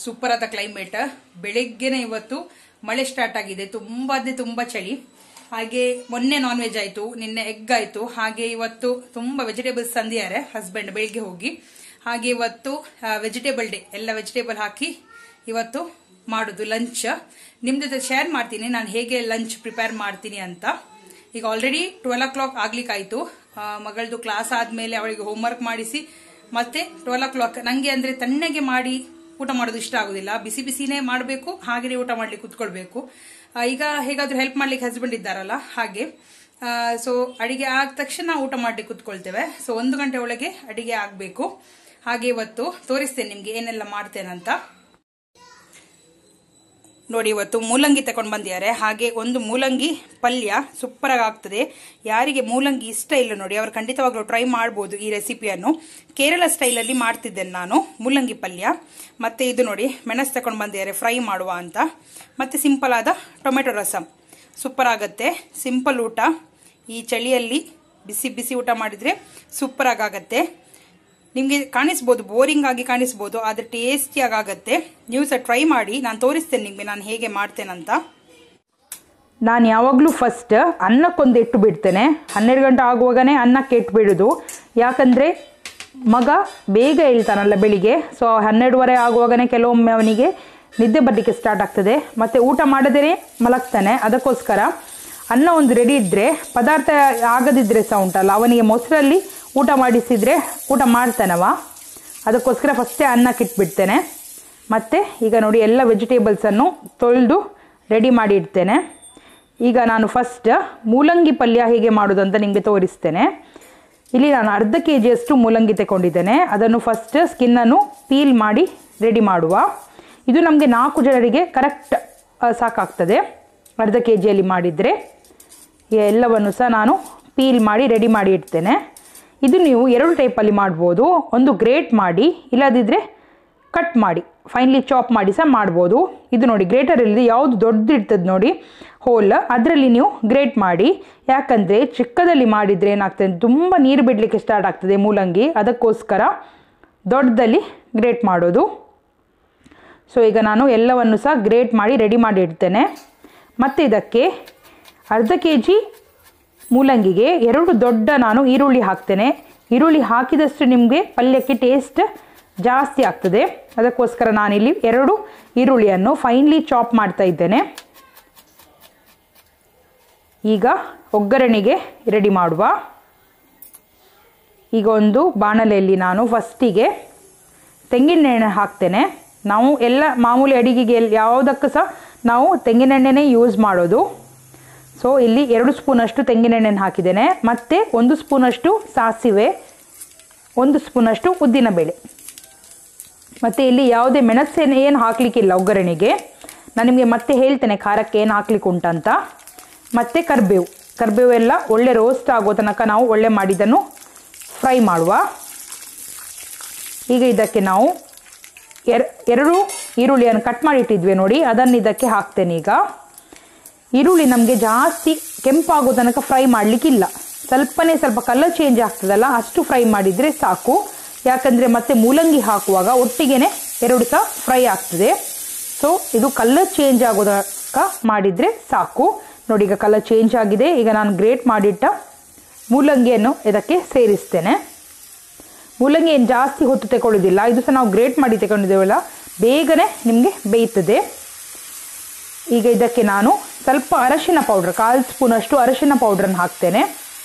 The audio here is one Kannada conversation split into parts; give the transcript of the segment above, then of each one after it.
ಸೂಪರ್ ಆದ ಕ್ಲೈಮೇಟ್ ಬೆಳಗ್ಗೆನೆ ಇವತ್ತು ಮಳೆ ಸ್ಟಾರ್ಟ್ ಆಗಿದೆ ತುಂಬಾ ಅಂದ್ರೆ ತುಂಬಾ ಚಳಿ ಹಾಗೆ ಮೊನ್ನೆ ನಾನ್ ವೆಜ್ ಆಯ್ತು ನಿನ್ನೆ ಎಗ್ ಆಯ್ತು ಹಾಗೆ ಇವತ್ತು ತುಂಬಾ ವೆಜಿಟೇಬಲ್ಸ್ ತಂದಿದ್ದಾರೆ ಹಸ್ಬೆಂಡ್ ಬೆಳಿಗ್ಗೆ ಹೋಗಿ ಹಾಗೆ ಇವತ್ತು ವೆಜಿಟೇಬಲ್ ಡೇ ಎಲ್ಲ ವೆಜಿಟೇಬಲ್ ಹಾಕಿ ಇವತ್ತು ಮಾಡುದು ಲಂಚ್ ನಿಮ್ ಜೊತೆ ಶೇರ್ ಮಾಡ್ತೀನಿ ನಾನು ಹೇಗೆ ಲಂಚ್ ಪ್ರಿಪೇರ್ ಮಾಡ್ತೀನಿ ಅಂತ ಈಗ ಆಲ್ರೆಡಿ ಟ್ವೆಲ್ ಓ ಕ್ಲಾಕ್ ಆಗ್ಲಿಕ್ಕಾಯ್ತು ಆ, ಮಗಳದು ಕ್ಲಾಸ್ ಆದ್ಮೇಲೆ ಅವಳಿಗೆ ಹೋಮ್ವರ್ಕ್ ಮಾಡಿಸಿ ಮತ್ತೆ ಟ್ವೆಲ್ ಓ ಕ್ಲಾಕ್ ನಂಗೆ ಅಂದ್ರೆ ತಣ್ಣಗೆ ಮಾಡಿ ಊಟ ಮಾಡೋದು ಇಷ್ಟ ಆಗುದಿಲ್ಲ ಬಿಸಿ ಬಿಸಿನೇ ಮಾಡಬೇಕು ಹಾಗೆಯೇ ಊಟ ಮಾಡ್ಲಿಕ್ಕೆ ಕುತ್ಕೊಳ್ಬೇಕು ಆ, ಈಗ ಹೇಗಾದ್ರೂ ಹೆಲ್ಪ್ ಮಾಡ್ಲಿಕ್ಕೆ ಹಸ್ಬೆಂಡ್ ಇದ್ದಾರಲ್ಲ ಹಾಗೆ ಸೊ ಅಡಿಗೆ ಆದ ತಕ್ಷಣ ಊಟ ಮಾಡ್ಲಿಕ್ಕೆ ಕುತ್ಕೊಳ್ತೇವೆ ಸೊ ಒಂದು ಗಂಟೆ ಒಳಗೆ ಅಡಿಗೆ ಆಗ್ಬೇಕು ಹಾಗೆ ಇವತ್ತು ತೋರಿಸ್ತೇನೆ ನಿಮ್ಗೆ ಏನೆಲ್ಲ ಮಾಡ್ತೇನಂತ ನೋಡಿ ಇವತ್ತು ಮೂಲಂಗಿ ತಗೊಂಡು ಬಂದಿದ್ದಾರೆ ಹಾಗೆ ಒಂದು ಮೂಲಂಗಿ ಪಲ್ಯ ಸೂಪರ್ ಆಗಿ ಆಗ್ತದೆ ಯಾರಿಗೆ ಮೂಲಂಗಿ ಇಷ್ಟ ಇಲ್ಲ ನೋಡಿ ಅವರು ಖಂಡಿತವಾಗ್ಲೂ ಟ್ರೈ ಮಾಡಬಹುದು ಈ ರೆಸಿಪಿಯನ್ನು ಕೇರಳ ಸ್ಟೈಲಲ್ಲಿ ಮಾಡ್ತಿದ್ದೇನೆ ನಾನು ಮೂಲಂಗಿ ಪಲ್ಯ ಮತ್ತೆ ಇದು ನೋಡಿ ಮೆಣಸು ತಗೊಂಡು ಬಂದಿದ್ದಾರೆ ಫ್ರೈ ಮಾಡುವ ಅಂತ ಮತ್ತೆ ಸಿಂಪಲ್ ಆದ ಟೊಮೆಟೊ ರಸಂ ಸೂಪರ್ ಆಗತ್ತೆ ಸಿಂಪಲ್ ಊಟ ಈ ಚಳಿಯಲ್ಲಿ ಬಿಸಿ ಬಿಸಿ ಊಟ ಮಾಡಿದ್ರೆ ಸೂಪರ್ ಆಗಾಗತ್ತೆ ನಿಮಗೆ ಕಾಣಿಸ್ಬೋದು ಬೋರಿಂಗ್ ಆಗಿ ಕಾಣಿಸ್ಬೋದು ಆದ್ರೆ ಟೇಸ್ಟಿಯಾಗಿ ಆಗತ್ತೆ ನೀವು ಸಹ ಟ್ರೈ ಮಾಡಿ ನಾನು ತೋರಿಸ್ತೇನೆ ನಿಮಗೆ ನಾನು ಹೇಗೆ ಮಾಡ್ತೇನಂತ ನಾನು ಯಾವಾಗಲೂ ಫಸ್ಟ್ ಅನ್ನಕ್ಕೊಂದು ಇಟ್ಟು ಬಿಡ್ತೇನೆ ಹನ್ನೆರಡು ಗಂಟೆ ಆಗುವಾಗನೇ ಅನ್ನಕ್ಕೆ ಇಟ್ಟು ಬಿಡೋದು ಯಾಕಂದರೆ ಮಗ ಬೇಗ ಹೇಳ್ತಾನಲ್ಲ ಬೆಳಿಗ್ಗೆ ಸೊ ಹನ್ನೆರಡುವರೆ ಆಗುವಾಗನೇ ಕೆಲವೊಮ್ಮೆ ಅವನಿಗೆ ನಿದ್ದೆ ಬರಲಿಕ್ಕೆ ಸ್ಟಾರ್ಟ್ ಆಗ್ತದೆ ಮತ್ತು ಊಟ ಮಾಡದೇ ಮಲಗ್ತಾನೆ ಅದಕ್ಕೋಸ್ಕರ ಅನ್ನ ಒಂದು ರೆಡಿ ಇದ್ದರೆ ಪದಾರ್ಥ ಆಗದಿದ್ದರೆ ಸಹ ಉಂಟಲ್ಲ ಅವನಿಗೆ ಮೊಸರಲ್ಲಿ ಊಟ ಮಾಡಿಸಿದರೆ ಊಟ ಮಾಡ್ತಾನವ ಅದಕ್ಕೋಸ್ಕರ ಫಸ್ಟೇ ಅನ್ನಕ್ಕೆ ಇಟ್ಬಿಡ್ತೇನೆ ಮತ್ತು ಈಗ ನೋಡಿ ಎಲ್ಲ ವೆಜಿಟೇಬಲ್ಸನ್ನು ತೊಳೆದು ರೆಡಿ ಮಾಡಿ ಇಡ್ತೇನೆ ಈಗ ನಾನು ಫಸ್ಟ್ ಮೂಲಂಗಿ ಪಲ್ಯ ಹೇಗೆ ಮಾಡೋದು ಅಂತ ನಿಮಗೆ ತೋರಿಸ್ತೇನೆ ಇಲ್ಲಿ ನಾನು ಅರ್ಧ ಕೆ ಜಿಯಷ್ಟು ಮೂಲಂಗಿ ತಗೊಂಡಿದ್ದೇನೆ ಅದನ್ನು ಫಸ್ಟ್ ಸ್ಕಿನ್ನನ್ನು ಪೀಲ್ ಮಾಡಿ ರೆಡಿ ಮಾಡುವ ಇದು ನಮಗೆ ನಾಲ್ಕು ಜನರಿಗೆ ಕರೆಕ್ಟ್ ಸಾಕಾಗ್ತದೆ ಅರ್ಧ ಕೆ ಜಿಯಲ್ಲಿ ಮಾಡಿದರೆ ಈ ಎಲ್ಲವನ್ನು ಸಹ ನಾನು ಪೀಲ್ ಮಾಡಿ ರೆಡಿ ಮಾಡಿ ಇಡ್ತೇನೆ ಇದು ನೀವು ಎರಡು ಟೈಪಲ್ಲಿ ಮಾಡ್ಬೋದು ಒಂದು ಗ್ರೇಟ್ ಮಾಡಿ ಇಲ್ಲದಿದ್ದರೆ ಕಟ್ ಮಾಡಿ ಫೈನ್ಲಿ ಚಾಪ್ ಮಾಡಿ ಸಹ ಮಾಡ್ಬೋದು ಇದು ನೋಡಿ ಗ್ರೇಟರಲ್ಲಿ ಯಾವುದು ದೊಡ್ಡದು ಇರ್ತದೆ ನೋಡಿ ಹೋಲ್ ಅದರಲ್ಲಿ ನೀವು ಗ್ರೇಟ್ ಮಾಡಿ ಯಾಕಂದರೆ ಚಿಕ್ಕದಲ್ಲಿ ಮಾಡಿದರೆ ಏನಾಗ್ತದೆ ತುಂಬ ನೀರು ಬಿಡಲಿಕ್ಕೆ ಸ್ಟಾರ್ಟ್ ಆಗ್ತದೆ ಮೂಲಂಗಿ ಅದಕ್ಕೋಸ್ಕರ ದೊಡ್ಡದಲ್ಲಿ ಗ್ರೇಟ್ ಮಾಡೋದು ಸೊ ಈಗ ನಾನು ಎಲ್ಲವನ್ನು ಸಹ ಗ್ರೇಟ್ ಮಾಡಿ ರೆಡಿ ಮಾಡಿ ಇಡ್ತೇನೆ ಮತ್ತು ಇದಕ್ಕೆ ಅರ್ಧ ಕೆ ಜಿ ಮೂಲಂಗಿಗೆ ಎರಡು ದೊಡ್ಡ ನಾನು ಈರುಳ್ಳಿ ಹಾಕ್ತೇನೆ ಈರುಳ್ಳಿ ಹಾಕಿದಷ್ಟು ನಿಮಗೆ ಪಲ್ಯಕ್ಕೆ ಟೇಸ್ಟ್ ಜಾಸ್ತಿ ಆಗ್ತದೆ ಅದಕ್ಕೋಸ್ಕರ ನಾನಿಲ್ಲಿ ಎರಡು ಈರುಳ್ಳಿಯನ್ನು ಫೈನ್ಲಿ ಚಾಪ್ ಮಾಡ್ತಾ ಇದ್ದೇನೆ ಈಗ ಒಗ್ಗರಣೆಗೆ ರೆಡಿ ಮಾಡುವ ಈಗ ಒಂದು ಬಾಣಲೆಯಲ್ಲಿ ನಾನು ಫಸ್ಟಿಗೆ ತೆಂಗಿನೆಣ್ಣೆ ಹಾಕ್ತೇನೆ ನಾವು ಎಲ್ಲ ಮಾಮೂಲಿ ಅಡಿಗೆಗೆ ಎಲ್- ಯಾವುದಕ್ಕೂ ಸಹ ನಾವು ತೆಂಗಿನೆಣ್ಣೆನೇ ಯೂಸ್ ಮಾಡೋದು ಸೊ ಇಲ್ಲಿ ಎರಡು ಸ್ಪೂನಷ್ಟು ತೆಂಗಿನೆಣ್ಣೆನ ಹಾಕಿದ್ದೇನೆ ಮತ್ತು ಒಂದು ಸ್ಪೂನಷ್ಟು ಸಾಸಿವೆ ಒಂದು ಸ್ಪೂನಷ್ಟು ಉದ್ದಿನಬೇಳೆ ಮತ್ತು ಇಲ್ಲಿ ಯಾವುದೇ ಮೆಣಸೇನು ಏನು ಹಾಕಲಿಕ್ಕಿಲ್ಲ ಒಗ್ಗರಣೆಗೆ ನಾನು ನಿಮಗೆ ಮತ್ತೆ ಹೇಳ್ತೇನೆ ಖಾರಕ್ಕೆ ಏನು ಹಾಕ್ಲಿಕ್ಕೆ ಉಂಟಂತ ಮತ್ತು ಕರಿಬೇವು ಕರಿಬೇವು ಎಲ್ಲ ಒಳ್ಳೆ ರೋಸ್ಟ್ ಆಗೋ ತನಕ ನಾವು ಒಳ್ಳೆ ಮಾಡಿದ್ದನ್ನು ಫ್ರೈ ಮಾಡುವ ಈಗ ಇದಕ್ಕೆ ನಾವು ಎರ್ ಎರಡು ಈರುಳ್ಳಿಯನ್ನು ಕಟ್ ಮಾಡಿ ಇಟ್ಟಿದ್ವಿ ನೋಡಿ ಅದನ್ನು ಇದಕ್ಕೆ ಹಾಕ್ತೇನೆ ಈಗ ಈರುಳ್ಳಿ ನಮಗೆ ಜಾಸ್ತಿ ಕೆಂಪಾಗೋ ತನಕ ಫ್ರೈ ಮಾಡಲಿಕ್ಕಿಲ್ಲ ಸ್ವಲ್ಪನೇ ಸ್ವಲ್ಪ ಕಲರ್ ಚೇಂಜ್ ಆಗ್ತದಲ್ಲ ಅಷ್ಟು ಫ್ರೈ ಮಾಡಿದರೆ ಸಾಕು ಯಾಕಂದರೆ ಮತ್ತೆ ಮೂಲಂಗಿ ಹಾಕುವಾಗ ಒಟ್ಟಿಗೆನೆ ಎರಡು ಸಹ ಫ್ರೈ ಆಗ್ತದೆ ಸೊ ಇದು ಕಲರ್ ಚೇಂಜ್ ಆಗೋ ತನಕ ಮಾಡಿದರೆ ಸಾಕು ನೋಡಿ ಈಗ ಕಲರ್ ಚೇಂಜ್ ಆಗಿದೆ ಈಗ ನಾನು ಗ್ರೇಟ್ ಮಾಡಿಟ್ಟ ಮೂಲಂಗಿಯನ್ನು ಇದಕ್ಕೆ ಸೇರಿಸ್ತೇನೆ ಮೂಲಂಗಿ ಏನು ಜಾಸ್ತಿ ಹೊತ್ತು ತಗೊಳ್ಳೋದಿಲ್ಲ ಇದು ಸಹ ನಾವು ಗ್ರೇಟ್ ಮಾಡಿ ತಗೊಂಡಿದ್ದೇವಲ್ಲ ಬೇಗನೆ ನಿಮಗೆ ಬೇಯ್ತದೆ ಈಗ ಇದಕ್ಕೆ ನಾನು ಸ್ವಲ್ಪ ಅರಶಿನ ಪೌಡ್ರ್ ಕಾಲು ಸ್ಪೂನಷ್ಟು ಅರಶಿನ ಪೌಡ್ರನ್ನು ಹಾಕ್ತೇನೆ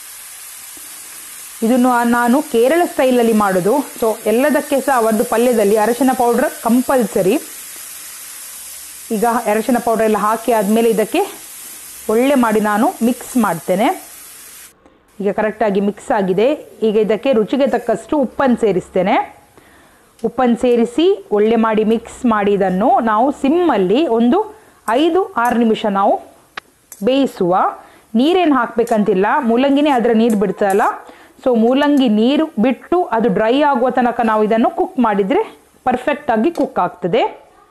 ಇದನ್ನು ನಾನು ಕೇರಳ ಸ್ಟೈಲಲ್ಲಿ ಮಾಡೋದು ಸೊ ಎಲ್ಲದಕ್ಕೆ ಸಹ ಒಂದು ಪಲ್ಯದಲ್ಲಿ ಅರಶಿನ ಪೌಡ್ರ್ ಕಂಪಲ್ಸರಿ ಈಗ ಅರಶಿನ ಪೌಡರ್ ಎಲ್ಲ ಹಾಕಿ ಆದಮೇಲೆ ಇದಕ್ಕೆ ಒಳ್ಳೆ ಮಾಡಿ ನಾನು ಮಿಕ್ಸ್ ಮಾಡ್ತೇನೆ ಈಗ ಕರೆಕ್ಟಾಗಿ ಮಿಕ್ಸ್ ಆಗಿದೆ ಈಗ ಇದಕ್ಕೆ ರುಚಿಗೆ ತಕ್ಕಷ್ಟು ಉಪ್ಪನ್ನು ಸೇರಿಸ್ತೇನೆ ಉಪ್ಪನ್ನು ಸೇರಿಸಿ ಒಳ್ಳೆ ಮಾಡಿ ಮಿಕ್ಸ್ ಮಾಡಿ ಇದನ್ನು ನಾವು ಸಿಮ್ಮಲ್ಲಿ ಒಂದು ಐದು ಆರು ನಿಮಿಷ ನಾವು ಬೇಯಿಸುವ ನೀರೇನು ಹಾಕಬೇಕಂತಿಲ್ಲ ಮೂಲಂಗಿನೇ ಅದರ ನೀರು ಬಿಡ್ತಲ್ಲ ಸೊ ಮೂಲಂಗಿ ನೀರು ಬಿಟ್ಟು ಅದು ಡ್ರೈ ಆಗುವ ತನಕ ನಾವು ಇದನ್ನು ಕುಕ್ ಮಾಡಿದರೆ ಪರ್ಫೆಕ್ಟಾಗಿ ಕುಕ್ ಆಗ್ತದೆ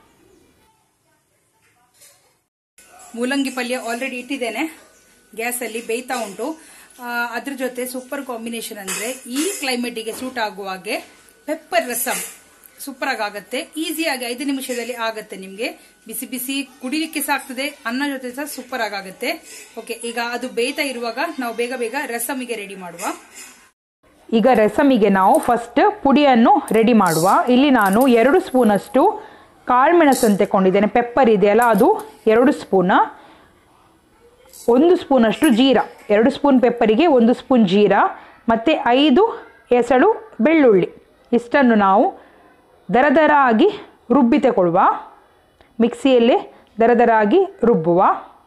ಮೂಲಂಗಿ ಪಲ್ಯ ಆಲ್ರೆಡಿ ಇಟ್ಟಿದ್ದೇನೆ ಗ್ಯಾಸಲ್ಲಿ ಬೇಯ್ತಾ ಉಂಟು ಆ, ಅದ್ರ ಜೊತೆ ಸೂಪರ್ ಕಾಂಬಿನೇಷನ್ ಅಂದ್ರೆ ಈ ಕ್ಲೈಮೇಟಿಗೆ ಸೂಟ್ ಆಗುವಾಗೆ ಪೆಪ್ಪರ್ ರಸಂ ಸೂಪರ್ ಆಗಿ ಆಗುತ್ತೆ ಈಸಿಯಾಗಿ ಐದು ನಿಮಿಷದಲ್ಲಿ ಆಗುತ್ತೆ ನಿಮ್ಗೆ ಬಿಸಿ ಬಿಸಿ ಕುಡಿಲಿಕ್ಕೆ ಸಹ ಆಗ್ತದೆ ಅನ್ನ ಜೊತೆ ಸಹ ಸೂಪರ್ ಆಗಿ ಆಗುತ್ತೆ ಓಕೆ ಈಗ ಅದು ಬೇಯ್ತಾ ಇರುವಾಗ ನಾವು ಬೇಗ ಬೇಗ ರಸಮಿಗೆ ರೆಡಿ ಮಾಡುವ ಈಗ ರಸಮಿಗೆ ನಾವು ಫಸ್ಟ್ ಪುಡಿಯನ್ನು ರೆಡಿ ಮಾಡುವ ಇಲ್ಲಿ ನಾನು ಎರಡು ಸ್ಪೂನಷ್ಟು ಕಾಳುಮೆಣಸು ಅಂತ ತಗೊಂಡಿದ್ದೇನೆ ಪೆಪ್ಪರ್ ಇದೆಯಲ್ಲ ಅದು ಎರಡು ಸ್ಪೂನ ಒಂದು ಸ್ಪೂನಷ್ಟು ಜೀರಾ ಎರಡು ಸ್ಪೂನ್ ಪೆಪ್ಪರಿಗೆ ಒಂದು ಸ್ಪೂನ್ ಜೀರಾ ಮತ್ತು ಐದು ಎಸಳು ಬೆಳ್ಳುಳ್ಳಿ ಇಷ್ಟನ್ನು ನಾವು ದರ ದರ ಆಗಿ ರುಬ್ಬಿ ತಗೊಳ್ಳುವ ಮಿಕ್ಸಿಯಲ್ಲೇ ದರ ದರ ಆಗಿ ರುಬ್ಬುವ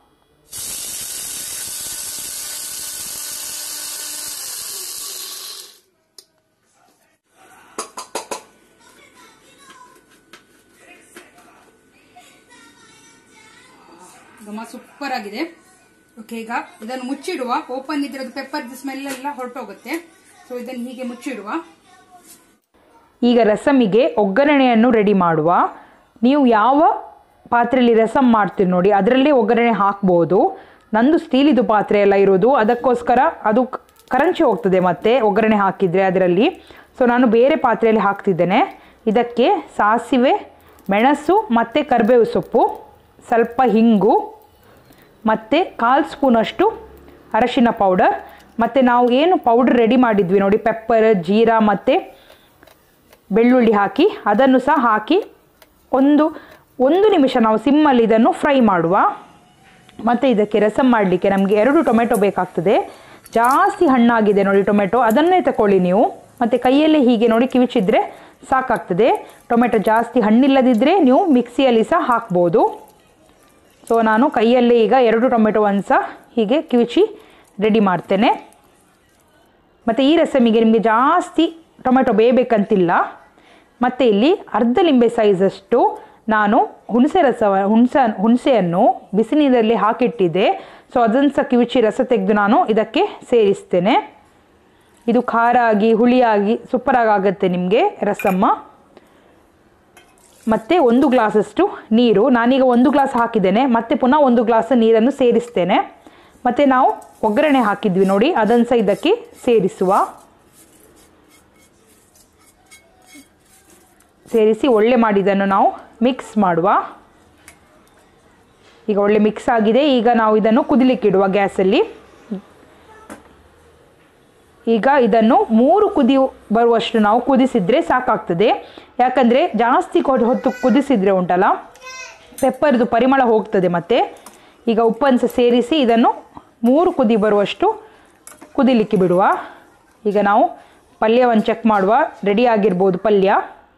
ಘಮ ಸೂಪರ್ ಆಗಿದೆ ಓಕೆ ಈಗ ಇದನ್ನು ಮುಚ್ಚಿಡುವ ಓಪನ್ ಇದ್ರೆ ಅದು ಪೆಪ್ಪರ್ ಸ್ಮೆಲ್ ಎಲ್ಲ ಹೊರಟೋಗುತ್ತೆ ಸೊ ಇದನ್ನು ಹೀಗೆ ಮುಚ್ಚಿಡುವ ಈಗ ರಸಮಿಗೆ ಒಗ್ಗರಣೆಯನ್ನು ರೆಡಿ ಮಾಡುವ ನೀವು ಯಾವ ಪಾತ್ರೆಯಲ್ಲಿ ರಸಮ್ ಮಾಡ್ತೀರಿ ನೋಡಿ ಅದರಲ್ಲೇ ಒಗ್ಗರಣೆ ಹಾಕ್ಬೋದು ನಂದು ಸ್ಟೀಲಿದು ಪಾತ್ರೆ ಎಲ್ಲ ಇರೋದು ಅದಕ್ಕೋಸ್ಕರ ಅದು ಕ- ಕರಂಚಿ ಹೋಗ್ತದೆ ಮತ್ತೆ ಒಗ್ಗರಣೆ ಹಾಕಿದರೆ ಅದರಲ್ಲಿ ಸೊ ನಾನು ಬೇರೆ ಪಾತ್ರೆಯಲ್ಲಿ ಹಾಕ್ತಿದ್ದೇನೆ ಇದಕ್ಕೆ ಸಾಸಿವೆ ಮೆಣಸು ಮತ್ತು ಕರಿಬೇವು ಸೊಪ್ಪು ಸ್ವಲ್ಪ ಹಿಂಗು ಮತ್ತು ಕಾಲು ಸ್ಪೂನಷ್ಟು ಅರಶಿನ ಪೌಡರ್ ಮತ್ತು ನಾವು ಏನು ಪೌಡರ್ ರೆಡಿ ಮಾಡಿದ್ವಿ ನೋಡಿ ಪೆಪ್ಪರ್ ಜೀರಾ ಮತ್ತು ಬೆಳ್ಳುಳ್ಳಿ ಹಾಕಿ ಅದನ್ನು ಸಹ ಹಾಕಿ ಒಂದು ಒಂದು ನಿಮಿಷ ನಾವು ಸಿಮ್ಮಲ್ಲಿ ಇದನ್ನು ಫ್ರೈ ಮಾಡುವ ಮತ್ತು ಇದಕ್ಕೆ ರಸಮ್ ಮಾಡಲಿಕ್ಕೆ ನಮಗೆ ಎರಡು ಟೊಮೆಟೊ ಬೇಕಾಗ್ತದೆ ಜಾಸ್ತಿ ಹಣ್ಣಾಗಿದೆ ನೋಡಿ ಟೊಮೆಟೊ ಅದನ್ನೇ ತಗೊಳ್ಳಿ ನೀವು ಮತ್ತು ಕೈಯಲ್ಲೇ ಹೀಗೆ ನೋಡಿ ಕಿವಿಚಿದ್ರೆ ಸಾಕಾಗ್ತದೆ ಟೊಮೆಟೊ ಜಾಸ್ತಿ ಹಣ್ಣಿಲ್ಲದಿದ್ದರೆ ನೀವು ಮಿಕ್ಸಿಯಲ್ಲಿ ಸಹ ಹಾಕ್ಬೋದು ಸೊ ನಾನು ಕೈಯಲ್ಲೇ ಈಗ ಎರಡು ಟೊಮೆಟೊವನ್ನು ಸಹ ಹೀಗೆ ಕಿವಿಚಿ ರೆಡಿ ಮಾಡ್ತೇನೆ ಮತ್ತು ಈ ರಸಮಿಗೆ ನಿಮಗೆ ಜಾಸ್ತಿ ಟೊಮೆಟೊ ಬೇಯಬೇಕಂತಿಲ್ಲ ಮತ್ತು ಇಲ್ಲಿ ಅರ್ಧ ಲಿಂಬೆ ಸೈಜಷ್ಟು ನಾನು ಹುಣಸೆ ರಸ ಹುಣಸೆ ಹುಣಸೆಯನ್ನು ಬಿಸಿ ನೀರಲ್ಲಿ ಹಾಕಿಟ್ಟಿದ್ದೆ ಸೊ ಅದನ್ನು ಸಹ ಕಿವುಚಿ ರಸ ತೆಗೆದು ನಾನು ಇದಕ್ಕೆ ಸೇರಿಸ್ತೇನೆ ಇದು ಖಾರ ಆಗಿ ಹುಳಿಯಾಗಿ ಸೂಪರಾಗಿ ಆಗುತ್ತೆ ನಿಮಗೆ ರಸಮ್ಮ ಮತ್ತು ಒಂದು ಗ್ಲಾಸಷ್ಟು ನೀರು ನಾನೀಗ ಒಂದು ಗ್ಲಾಸ್ ಹಾಕಿದ್ದೇನೆ ಮತ್ತೆ ಪುನಃ ಒಂದು ಗ್ಲಾಸ್ ನೀರನ್ನು ಸೇರಿಸ್ತೇನೆ ಮತ್ತು ನಾವು ಒಗ್ಗರಣೆ ಹಾಕಿದ್ವಿ ನೋಡಿ ಅದನ್ನು ಸಹ ಇದಕ್ಕೆ ಸೇರಿಸುವ ಸೇರಿಸಿ ಒಳ್ಳೆ ಮಾಡಿದ್ದನ್ನು ನಾವು ಮಿಕ್ಸ್ ಮಾಡುವ ಈಗ ಒಳ್ಳೆ ಮಿಕ್ಸ್ ಆಗಿದೆ ಈಗ ನಾವು ಇದನ್ನು ಕುದಿಲಿಕ್ಕಿಡುವ ಗ್ಯಾಸಲ್ಲಿ ಈಗ ಇದನ್ನು ಮೂರು ಕುದಿ ಬರುವಷ್ಟು ನಾವು ಕುದಿಸಿದ್ರೆ ಸಾಕಾಗ್ತದೆ ಯಾಕಂದರೆ ಜಾಸ್ತಿ ಕೊಡ್- ಹೊತ್ತು ಕುದಿಸಿದ್ರೆ ಉಂಟಲ್ಲ ಪೆಪ್ಪರ್ದು ಪರಿಮಳ ಹೋಗ್ತದೆ ಮತ್ತೆ ಈಗ ಉಪ್ಪನ್ನು ಸಹ ಸೇರಿಸಿ ಇದನ್ನು ಮೂರು ಕುದಿ ಬರುವಷ್ಟು ಕುದಿಲಿಕ್ಕೆ ಬಿಡುವ ಈಗ ನಾವು ಪಲ್ಯವನ್ನು ಚೆಕ್ ಮಾಡುವ ರೆಡಿ ಆಗಿರ್ಬೋದು ಪಲ್ಯ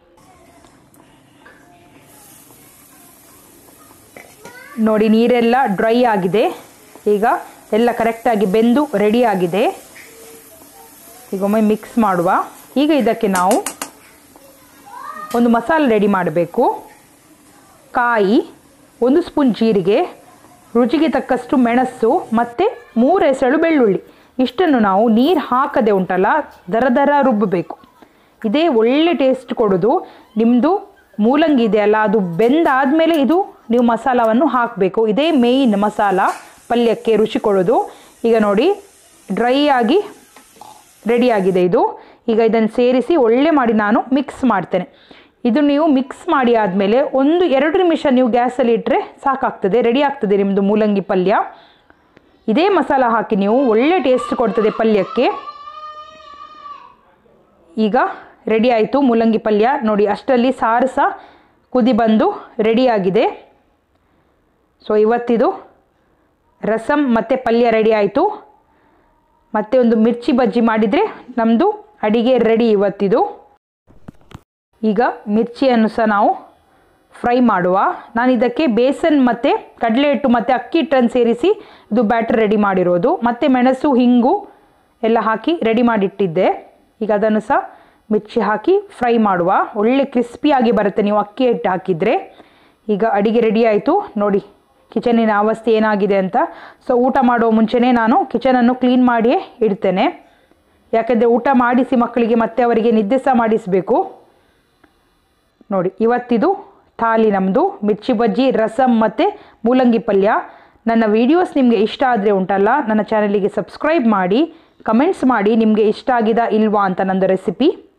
ನೋಡಿ ನೀರೆಲ್ಲ ಡ್ರೈ ಆಗಿದೆ ಈಗ ಎಲ್ಲ ಕರೆಕ್ಟಾಗಿ ಬೆಂದು ರೆಡಿ ಆಗಿದೆ ಈಗ ಒಮ್ಮೆ ಮಿಕ್ಸ್ ಮಾಡುವ ಈಗ ಇದಕ್ಕೆ ನಾವು ಒಂದು ಮಸಾಲೆ ರೆಡಿ ಮಾಡಬೇಕು ಕಾಯಿ ಒಂದು ಸ್ಪೂನ್ ಜೀರಿಗೆ ರುಚಿಗೆ ತಕ್ಕಷ್ಟು ಮೆಣಸು ಮತ್ತು ಮೂರು ಎಸಳು ಬೆಳ್ಳುಳ್ಳಿ ಇಷ್ಟನ್ನು ನಾವು ನೀರು ಹಾಕದೆ ಉಂಟಲ್ಲ ದರ ದರ ರುಬ್ಬಬೇಕು ಇದೇ ಒಳ್ಳೆ ಟೇಸ್ಟ್ ಕೊಡೋದು ನಿಮ್ಮದು ಮೂಲಂಗಿ ಇದೆಯಲ್ಲ ಅದು ಬೆಂದಾದಮೇಲೆ ಇದು ನೀವು ಮಸಾಲವನ್ನು ಹಾಕಬೇಕು ಇದೇ ಮೇಯ್ನ್ ಮಸಾಲ ಪಲ್ಯಕ್ಕೆ ರುಚಿ ಕೊಡೋದು ಈಗ ನೋಡಿ ಡ್ರೈ ಆಗಿ ರೆಡಿಯಾಗಿದೆ ಇದು ಈಗ ಇದನ್ನು ಸೇರಿಸಿ ಒಳ್ಳೆ ಮಾಡಿ ನಾನು ಮಿಕ್ಸ್ ಮಾಡ್ತೇನೆ ಇದು ನೀವು ಮಿಕ್ಸ್ ಮಾಡಿ ಆದಮೇಲೆ ಒಂದು ಎರಡು ನಿಮಿಷ ನೀವು ಗ್ಯಾಸಲ್ಲಿ ಇಟ್ಟರೆ ಸಾಕಾಗ್ತದೆ ರೆಡಿ ಆಗ್ತದೆ ನಿಮ್ಮದು ಮೂಲಂಗಿ ಪಲ್ಯ ಇದೇ ಮಸಾಲ ಹಾಕಿ ನೀವು ಒಳ್ಳೆ ಟೇಸ್ಟ್ ಕೊಡ್ತದೆ ಪಲ್ಯಕ್ಕೆ ಈಗ ರೆಡಿ ಆಯಿತು ಮೂಲಂಗಿ ಪಲ್ಯ ನೋಡಿ ಅಷ್ಟರಲ್ಲಿ ಸಾರು ಸಹ ಕುದಿ ಬಂದು ರೆಡಿಯಾಗಿದೆ ಸೊ ಇವತ್ತಿದು ರಸಮ್ ಮತ್ತು ಪಲ್ಯ ರೆಡಿ ಆಯಿತು ಮತ್ತೆ ಒಂದು ಮಿರ್ಚಿ ಬಜ್ಜಿ ಮಾಡಿದರೆ ನಮ್ಮದು ಅಡಿಗೆ ರೆಡಿ ಇವತ್ತಿದು ಈಗ ಮಿರ್ಚಿಯನ್ನು ಸಹ ನಾವು ಫ್ರೈ ಮಾಡುವ ನಾನು ಇದಕ್ಕೆ ಬೇಸನ್ ಮತ್ತು ಕಡಲೆ ಹಿಟ್ಟು ಮತ್ತು ಅಕ್ಕಿ ಹಿಟ್ಟನ್ನು ಸೇರಿಸಿ ಇದು ಬ್ಯಾಟರ್ ರೆಡಿ ಮಾಡಿರೋದು ಮತ್ತು ಮೆಣಸು ಹಿಂಗು ಎಲ್ಲ ಹಾಕಿ ರೆಡಿ ಮಾಡಿಟ್ಟಿದ್ದೆ ಈಗ ಅದನ್ನು ಸಹ ಮಿರ್ಚಿ ಹಾಕಿ ಫ್ರೈ ಮಾಡುವ ಒಳ್ಳೆ ಕ್ರಿಸ್ಪಿಯಾಗಿ ಬರುತ್ತೆ ನೀವು ಅಕ್ಕಿ ಹಿಟ್ಟು ಹಾಕಿದರೆ ಈಗ ಅಡಿಗೆ ರೆಡಿ ಆಯಿತು ನೋಡಿ ಕಿಚನಿನ ಅವಸ್ಥೆ ಏನಾಗಿದೆ ಅಂತ ಸೊ ಊಟ ಮಾಡುವ ಮುಂಚೆನೇ ನಾನು ಕಿಚನನ್ನು ಕ್ಲೀನ್ ಮಾಡಿಯೇ ಇಡ್ತೇನೆ ಯಾಕಂದರೆ ಊಟ ಮಾಡಿಸಿ ಮಕ್ಕಳಿಗೆ ಮತ್ತೆ ಅವರಿಗೆ ನಿದ್ದೆ ಸಹ ಮಾಡಿಸಬೇಕು ನೋಡಿ ಇವತ್ತಿದು ಥಾಲಿ ನಮ್ಮದು ಮಿರ್ಚಿ ಬಜ್ಜಿ ರಸಮ್ ಮತ್ತು ಮೂಲಂಗಿ ಪಲ್ಯ ನನ್ನ ವೀಡಿಯೋಸ್ ನಿಮಗೆ ಇಷ್ಟ ಆದರೆ ಉಂಟಲ್ಲ ನನ್ನ ಚಾನಲಿಗೆ ಸಬ್ಸ್ಕ್ರೈಬ್ ಮಾಡಿ ಕಮೆಂಟ್ಸ್ ಮಾಡಿ ನಿಮಗೆ ಇಷ್ಟ ಆಗಿದ ಇಲ್ವಾ ಅಂತ ನಂದು ರೆಸಿಪಿ